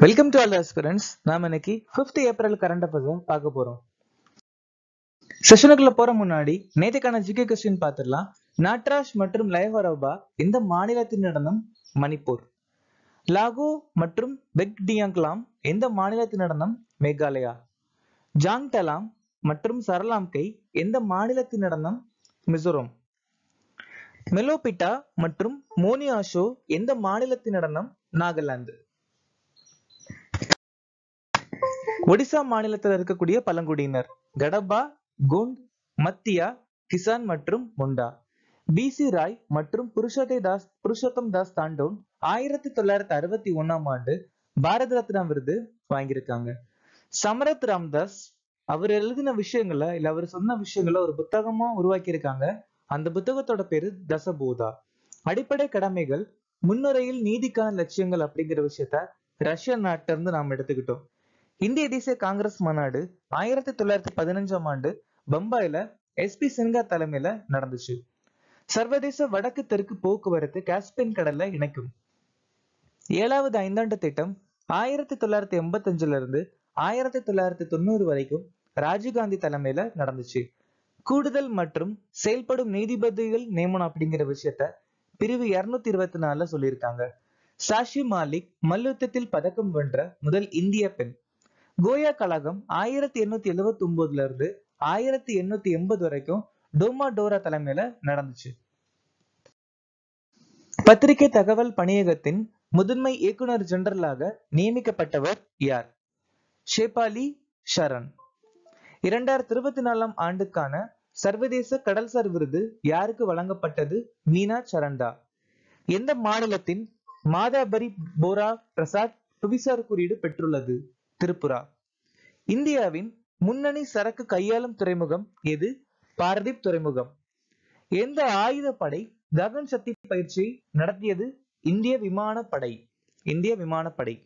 welcome to all aspirants நாம இன்னைக்கு fifth April current affairs பார்க்க போறோம் செஷனுக்குள்ள போற முன்னாடி நேற்றுக்கான ஜிகே கொஸ்டின் பார்த்துடலாம் நாட்ராஜ் மற்றும் லயஹரபா எந்த மாநிலத்தில் நடனம் மணிப்பூர் லாகோ மற்றும் பெக் டியாங்லாம் எந்த மாநிலத்தில் நடனம் மேகாலயா ஜாங் டலாம் மற்றும் சரலாம்கை எந்த மாநிலத்தில் நடனம் மிசோரம் மெலோபிட்டா மற்றும் மோனியாஷோ எந்த மாநிலத்தின் நடனம் நாகாலாந்து ஒடிசா மாநிலத்தில் இருக்கக்கூடிய பழங்குடியினர் கடபா குண்ட் மத்தியா கிசான் மற்றும் முண்டா பிசி ராய் மற்றும் புருஷோத்தை தாஸ் புருஷோத்தம் தாஸ் தாண்டோன் ஆயிரத்தி தொள்ளாயிரத்தி அறுபத்தி ஒன்னாம் ஆண்டு பாரத ரத்னா விருது வாங்கியிருக்காங்க சமரத் ராம்தாஸ் அவர் எழுதின விஷயங்களை இல்ல அவர் சொன்ன விஷயங்களை ஒரு புத்தகமா உருவாக்கி இருக்காங்க அந்த புத்தகத்தோட பேரு தசபோதா அடிப்படை கடமைகள் முன்னுரையில் நீதிக்கான லட்சியங்கள் அப்படிங்கிற விஷயத்த ரஷ்ய நாட்டில இருந்து நாம் எடுத்துக்கிட்டோம் இந்திய தேசிய காங்கிரஸ் மாநாடு ஆயிரத்தி தொள்ளாயிரத்தி பதினஞ்சாம் ஆண்டு பம்பாயில எஸ்பி சின்ஹா தலைமையில நடந்துச்சு சர்வதேச வடக்கு தெற்கு போக்குவரத்து காஸ்பியன் கடல்ல இணைக்கும் ஏழாவது ஐந்தாண்டு திட்டம் ஆயிரத்தி தொள்ளாயிரத்தி எண்பத்தி அஞ்சுல இருந்து ஆயிரத்தி தொள்ளாயிரத்தி தொண்ணூறு வரைக்கும் ராஜீவ்காந்தி தலைமையில நடந்துச்சு கூடுதல் மற்றும் செயல்படும் நீதிபதிகள் நியமனம் அப்படிங்கிற விஷயத்த பிரிவு இருநூத்தி இருபத்தி நாலுல சொல்லியிருக்காங்க சாஷி மாலிக் மல்யுத்தத்தில் பதக்கம் வென்ற முதல் இந்திய பெண் கோயா கழகம் ஆயிரத்தி எண்ணூத்தி எழுவத்தி ஒன்பதுல இருந்து ஆயிரத்தி எண்ணூத்தி எண்பது வரைக்கும் டோமா டோரா தலைமையில நடந்துச்சு பத்திரிகை தகவல் பணியகத்தின் முதன்மை இயக்குனர் ஜெனரலாக நியமிக்கப்பட்டவர் யார் ஷேபாலி ஷரண் இரண்டாயிரத்தி இருபத்தி நாலாம் ஆண்டுக்கான சர்வதேச கடல்சார் விருது யாருக்கு வழங்கப்பட்டது மீனா சரண்டா எந்த மாநிலத்தின் மாதாபரி போரா பிரசாத் புவிசார் குறியீடு பெற்றுள்ளது திரிபுரா இந்தியாவின் முன்னணி சரக்கு கையாளும் துறைமுகம் எது பாரதீப் துறைமுகம் எந்த ஆயுதப்படை ககன் சக்தி பயிற்சியை நடத்தியது இந்திய விமானப்படை இந்திய விமானப்படை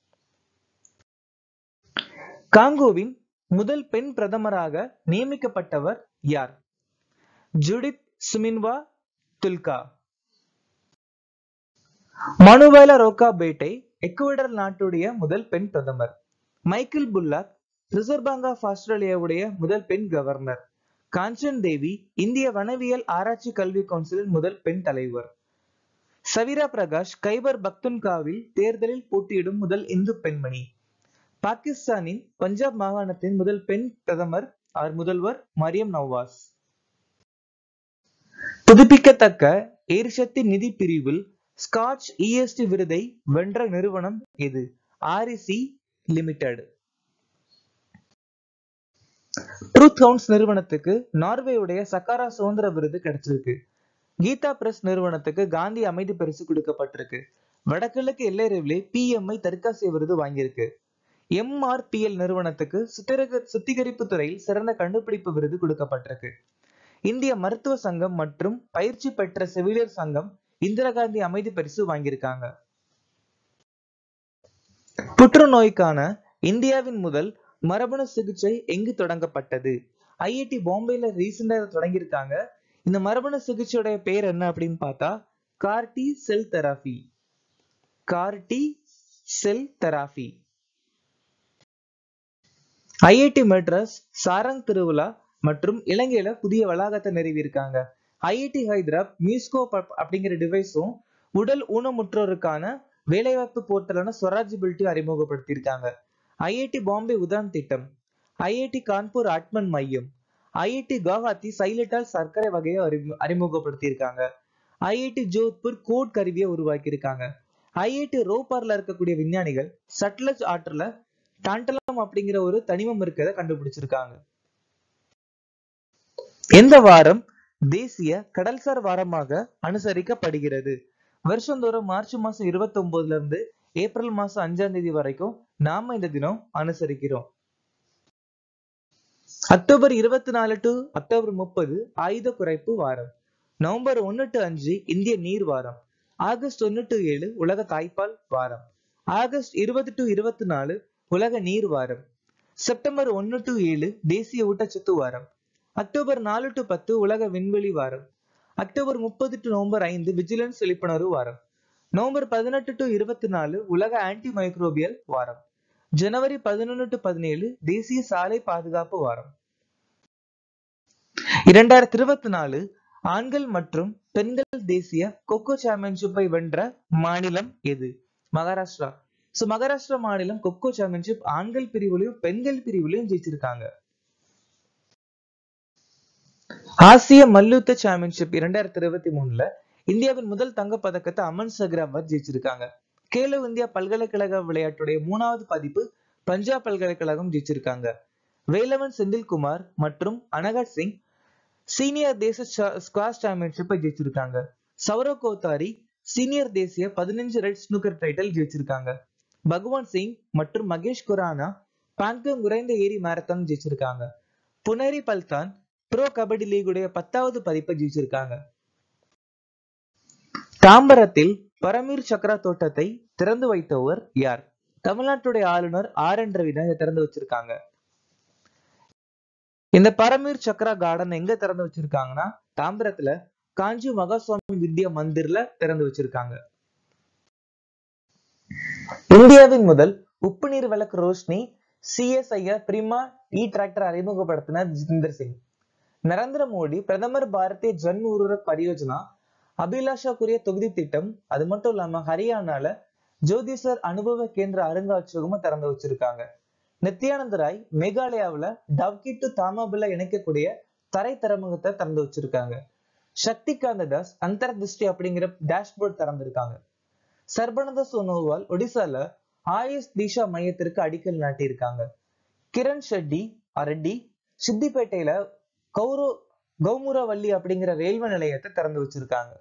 காங்கோவின் முதல் பெண் பிரதமராக நியமிக்கப்பட்டவர் யார் ஜுடித் சுமின்வா துல்கா மனுவேல ரோக்கா பேட்டை எக்குவடர் நாட்டுடைய முதல் பெண் பிரதமர் Michele Bullock reserve bank of ஆஸ்திரேலியாவுடைய முதல் பெண் கவர்னர் காஞ்சன் தேவி இந்திய வனவியல் ஆராய்ச்சி கல்வி கவுன்சிலின் முதல் பெண் தலைவர் சவிரா பிரகாஷ் கைபர் பக்துன்காவில் தேர்தலில் போட்டியிடும் முதல் இந்து பெண்மணி பாகிஸ்தானின் பஞ்சாப் மாகாணத்தின் முதல் பெண் பிரதமர் அவர் முதல்வர் மரியம் நவாஸ் புதுப்பிக்கத்தக்க எரிசக்தி நிதி பிரிவில் ஸ்காட்ச் இஎஸ்டி விருதை வென்ற நிறுவனம் எது ஆர்இசி லிமிடெட் ட்ரூத் கவுன்ஸ் நிறுவனத்துக்கு நார்வேயுடைய சக்காரா சுதந்திர விருது கிடைச்சிருக்கு கீதா பிரஸ் நிறுவனத்துக்கு காந்தி அமைதி பரிசு கொடுக்கப்பட்டிருக்கு வடகிழக்கு எல்லை ரயில்வே பிஎம்ஐ தற்காசிய விருது வாங்கியிருக்கு எம்ஆர்பிஎல் நிறுவனத்துக்கு சுத்திரக சுத்திகரிப்பு துறையில் சிறந்த கண்டுபிடிப்பு விருது கொடுக்கப்பட்டிருக்கு இந்திய மருத்துவ சங்கம் மற்றும் பயிற்சி பெற்ற செவிலியர் சங்கம் இந்திரா காந்தி அமைதி பரிசு வாங்கியிருக்காங்க புற்றுநோய்க்கான இந்தியாவின் முதல் மரபணு சிகிச்சை எங்கு தொடங்கப்பட்டது ஐஐடி பாம்பேல ரீசெண்டா தொடங்கியிருக்காங்க இந்த மரபணு சிகிச்சையோட பேர் என்ன அப்படின்னு பார்த்தா CAR T cell therapy CAR T cell therapy IIT Madras Saarang திருவிழா மற்றும் இலங்கையில புதிய வளாகத்தை நிறுவியிருக்காங்க ஐஐடி ஹைதராப் மியூஸ்கோப் அப்படிங்கிற டிவைஸும் உடல் ஊனமுற்றோருக்கான வேலைவாய்ப்பு போர்ட்டலான ஸ்வராஜிபிலிட்டி அறிமுகப்படுத்தியிருக்காங்க ஐஐடி பாம்பே உதான் திட்டம் ஐஐடி கான்பூர் ஆட்மன் மையம் ஐஐடி குவஹாத்தி சைலட்டால் சர்க்கரை வகையை அறிமு அறிமுகப்படுத்தியிருக்காங்க ஐஐடி ஜோத்பூர் கோட் கருவியை உருவாக்கியிருக்காங்க ஐஐடி ரோப்பார்ல இருக்கக்கூடிய விஞ்ஞானிகள் சட்லஜ் ஆற்றுல டாண்டலம் அப்படிங்கிற ஒரு தனிமம் இருக்கிறத கண்டுபிடிச்சிருக்காங்க எந்த வாரம் தேசிய கடல்சார் வாரமாக அனுசரிக்கப்படுகிறது வருஷந்தோறும் மார்ச் மாசம் இருபத்தி ஒன்பதுல இருந்து ஏப்ரல் மாசம் அஞ்சாம் தேதி வரைக்கும் நாம இந்த தினம் அனுசரிக்கிறோம் அக்டோபர் இருபத்தி நாலு டு அக்டோபர் முப்பது ஆயுத குறைப்பு வாரம் நவம்பர் ஒன்னு டு அஞ்சு இந்திய நீர் வாரம் ஆகஸ்ட் ஒன்னு டு ஏழு உலக தாய்ப்பால் வாரம் ஆகஸ்ட் இருபது டு இருபத்தி நாலு உலக நீர் வாரம் செப்டம்பர் ஒன்னு டு ஏழு தேசிய ஊட்டச்சத்து வாரம் அக்டோபர் நாலு டு பத்து உலக விண்வெளி வாரம் அக்டோபர் முப்பது டு நவம்பர் ஐந்து விஜிலன்ஸ் விழிப்புணர்வு வாரம் நவம்பர் பதினெட்டு டு இருபத்தி நாலு உலக ஆன்டி மைக்ரோபியல் வாரம் ஜனவரி பதினொன்று டு பதினேழு தேசிய சாலை பாதுகாப்பு வாரம் இரண்டாயிரத்தி இருபத்தி நாலு ஆண்கள் மற்றும் பெண்கள் தேசிய கொக்கோ சாம்பியன்ஷிப்பை வென்ற மாநிலம் எது மகாராஷ்டிரா சோ மகாராஷ்டிரா மாநிலம் கொக்கோ சாம்பியன்ஷிப் ஆண்கள் பிரிவுலையும் பெண்கள் பிரிவுலையும் ஜெயிச்சிருக்காங்க ஆசிய மல்யுத்த சாம்பியன்ஷிப் இரண்டாயிரத்தி இருபத்தி மூணுல இந்தியாவின் முதல் தங்க பதக்கத்தை அமன் சக்ராவத் ஜெயிச்சிருக்காங்க கேலோ இந்தியா பல்கலைக்கழக விளையாட்டுடைய மூணாவது பதிப்பு பஞ்சாப் பல்கலைக்கழகம் ஜெயிச்சிருக்காங்க வேலவன் செந்தில்குமார் மற்றும் அனகட் சிங் சீனியர் தேச ஸ்குவாஷ் சாம்பியன்ஷிப்பை ஜெயிச்சிருக்காங்க சௌரவ் கோத்தாரி சீனியர் தேசிய பதினஞ்சு ரெட் ஸ்னூக்கர் டைட்டில் ஜெயிச்சிருக்காங்க பகவான் சிங் மற்றும் மகேஷ் குரானா பாங்கம் குறைந்த ஏரி மாரத்தான் ஜெயிச்சிருக்காங்க புனேரி பல்தான் ப்ரோ கபடி லீகுடைய பத்தாவது பதிப்பை ஜெயிச்சிருக்காங்க தாம்பரத்தில் பரமீர் சக்ரா தோட்டத்தை திறந்து வைத்தவர் யார் தமிழ்நாட்டுடைய ஆளுநர் ஆர் என் ரவி தான் இதை திறந்து வச்சிருக்காங்க இந்த பரமீர் சக்ரா கார்டன் எங்க திறந்து வச்சிருக்காங்கன்னா தாம்பரத்துல காஞ்சி மகாசுவாமி வித்யா மந்திர்ல திறந்து வச்சிருக்காங்க இந்தியாவின் முதல் உப்பு நீர் விளக்கு Roshni CSIR Prima E tractor அறிமுகப்படுத்தின ஜிதேந்தர் சிங் நரேந்திர மோடி பிரதமர் பாரதிய ஜன் உருரக் பரியோஜனா அபிலாஷாக்குரிய தொகுதி திட்டம் அது மட்டும் இல்லாம ஹரியானால ஜோதிசர் அனுபவ கேந்திர அருங்காட்சியகமும் திறந்து வச்சிருக்காங்க நித்யானந்த ராய் மேகாலயாவுல டவ்கி டு தாமாபில இணைக்கக்கூடிய தரை தரமுகத்தை திறந்து வச்சிருக்காங்க சக்தி காந்த தாஸ் அந்தர்திஷ்டி அப்படிங்கிற டேஷ்போர்ட் திறந்திருக்காங்க சர்பனந்த சோனோவால் ஒடிசால ஆயுஷ் திஷா மையத்திற்கு அடிக்கல் நாட்டியிருக்காங்க கிரண் ஷெட்டி ரெட்டி சித்திப்பேட்டையில கௌரவ கௌமுரவல்லி அப்படிங்கிற ரயில்வே நிலையத்தை திறந்து வச்சிருக்காங்க